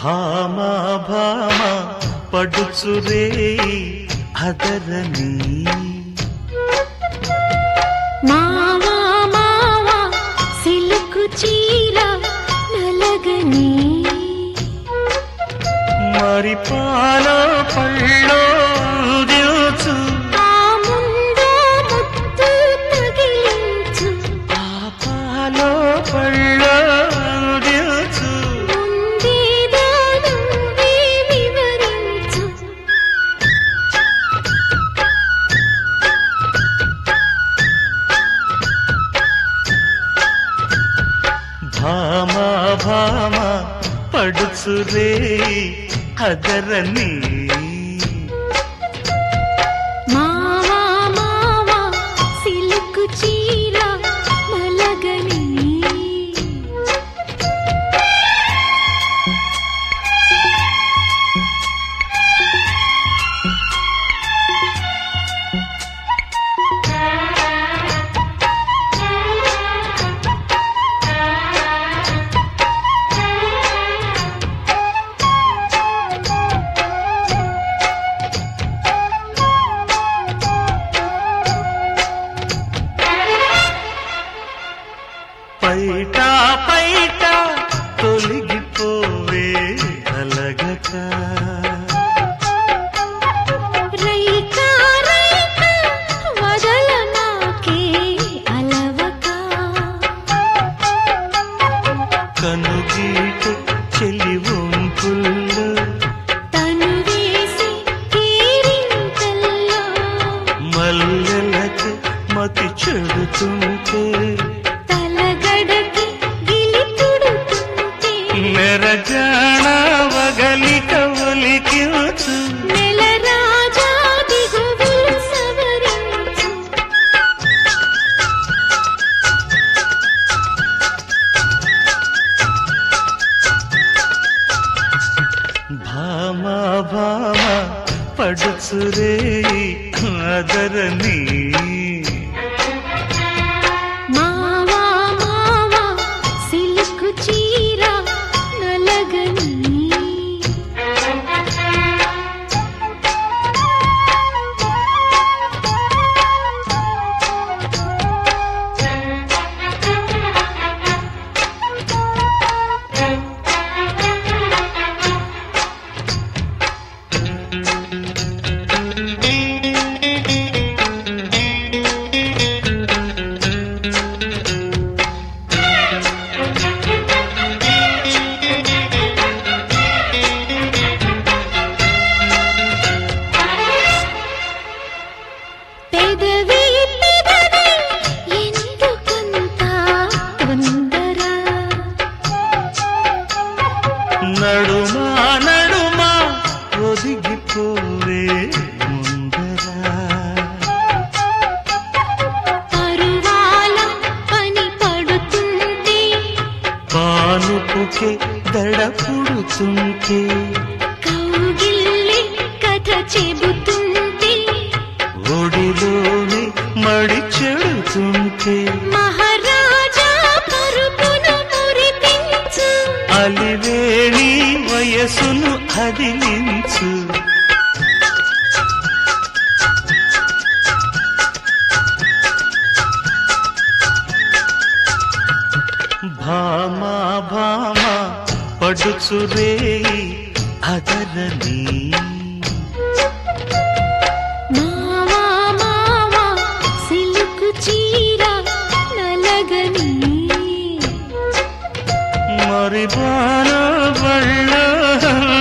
భామ భామ పడుచురే అదరని మావా మావా సిలుకు చీర నలగని మరి పాలో పళ్ళో దిల్చు ఆ ముందు ముత్తు తగిలించు ఆ పాలో పళ్ళో దిల్చు ముందేదో నువ్వే వివరించు భామ భామ పడుచురే అదరని మావా మావా సిలుకు చీర నలగని పైట పైట తొలగిపోవే అలగక రైకా రైకా వదల నాకే అలవక కనుగీట చెలి వంపుల్లో తను వేసి కేరింతల్లో మల్లెలకు మతి చెడుతుంటే తలగడకి గిలి తుడుతుంటే మెరజాన వగలిక ఒలికివచ్చు నెల రాజా దిగువులు సవరించు భామ భామ పడుచురే అదరని మావా మావా సిలుకు చీర నలగని పెదవి పెదవి ఎందుకంత తొందర నడుమా నడుమా ఒదిగిపోవే ముందరా పరువాల పని పడుతుంటే పానుపుకే దడ పుడుతుంటే కౌగిల్లి కథ చెబుతుంటే ఒడిలోనే మడి చెడుతుంటే మహారాజా పరుపును మురిపించు అలివేణి వయసును అదిలించు భామ భామ పడుచురే అదరని మావా మావా సిలుకు చీర నలగని మరి బాల బళ్ళ